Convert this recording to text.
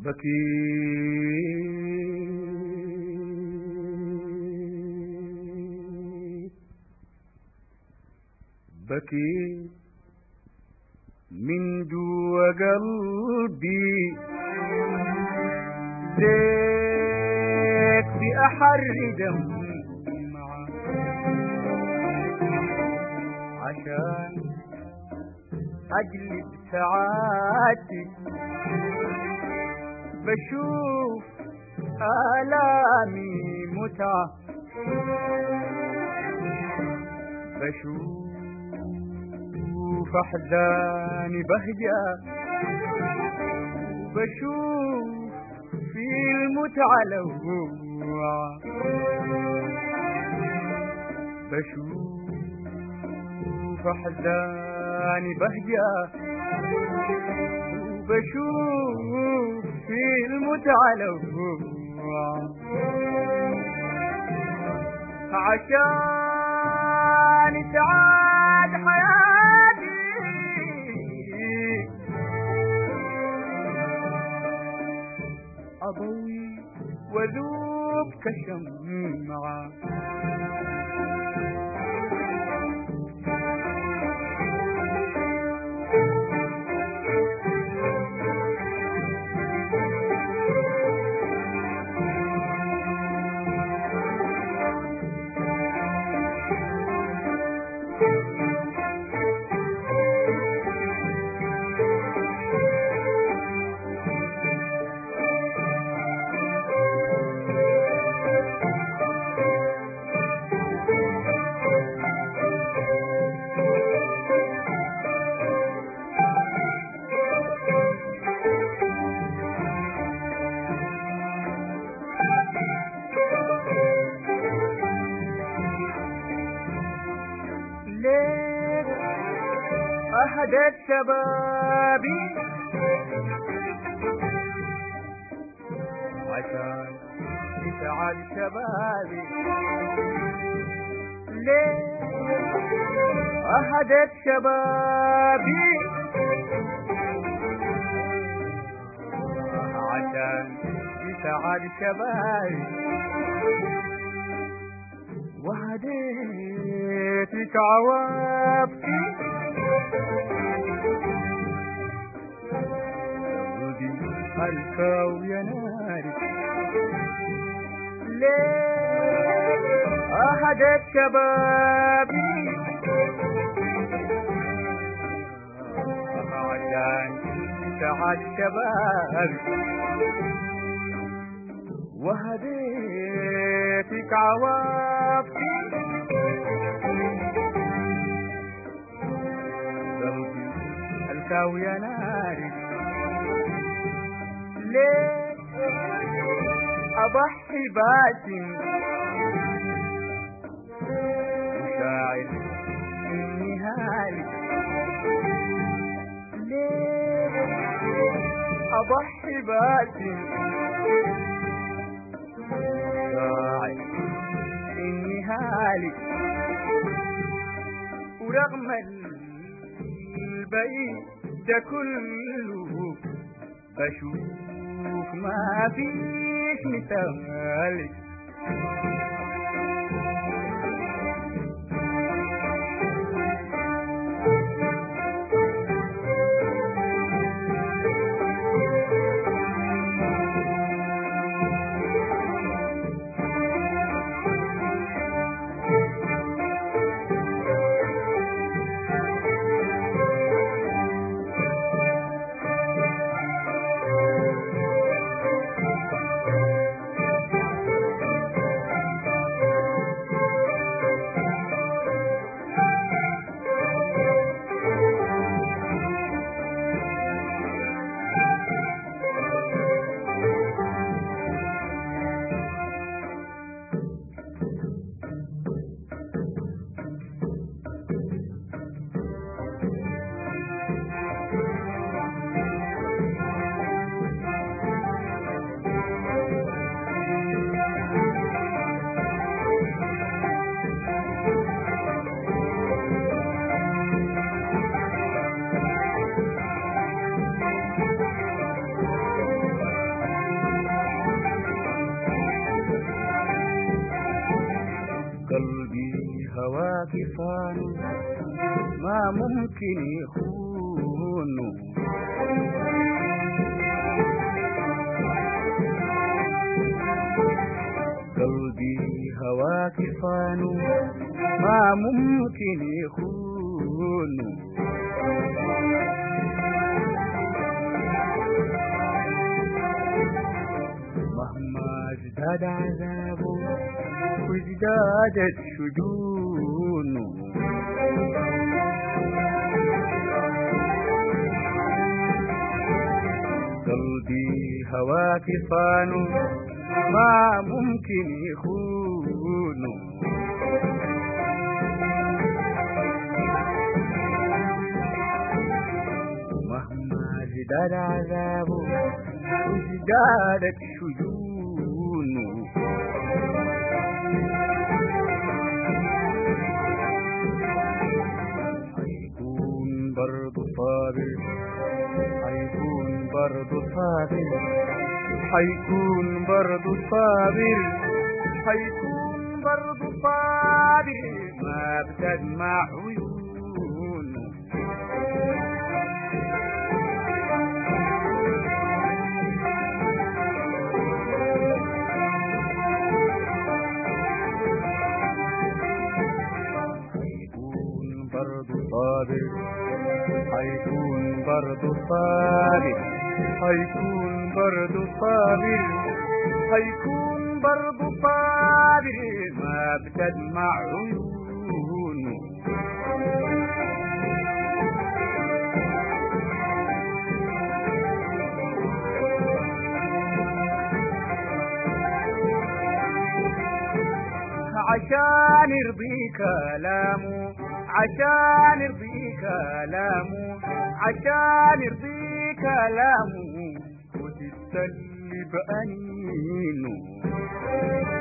بكيت بكيت من جوا قلبي زيت بأحر دمعة عشان أجلب ساعاتي بشوف آلامي متعة بشوف أحزاني بهجة بشوف في المتعة لوعة بشوف أحزاني بهجة بشوف في المتعة لوعة عشان تعاد حياتي أضوي وذوب كشمعة ليه أهدت شبابي عشان يسعد شبابي ليه أهدت شبابي عشان يسعد شبابي وهديتك عوابتي ودي ألقى ويا ناري ليه أهدت شبابي عشان سعد شبابي وهديتك عواطفي قلبي الكاوي يا ناري ليه أضحي باسم وشاعر إني هالك ليه أضحي باسم راعي إني هالك ورغم البعيد ده كله بشوف ما فيش مثالك واقفان ما ممكن يخونوا قلبي هواك فانو ما ممكن يخونوا مهما ازداد عذابه وازدادت شجونه قلبي هواك فانو ما ممكن يخونه مهما ازداد عذابه وازدادت شجونه حيكون برضو صابر حيكون برضو صابر حيكون برضو صابر حيكون برضو صابر ما بتدمع عيونه حيكون برضو صابر حيكون برضو صابر حيكون برضو صابر حيكون برضو صابر ما بتدمع عيونه عشان يرضي كلامه عشان يرضي كلامه عشان يرضي كلامه وتتسلي بأنينه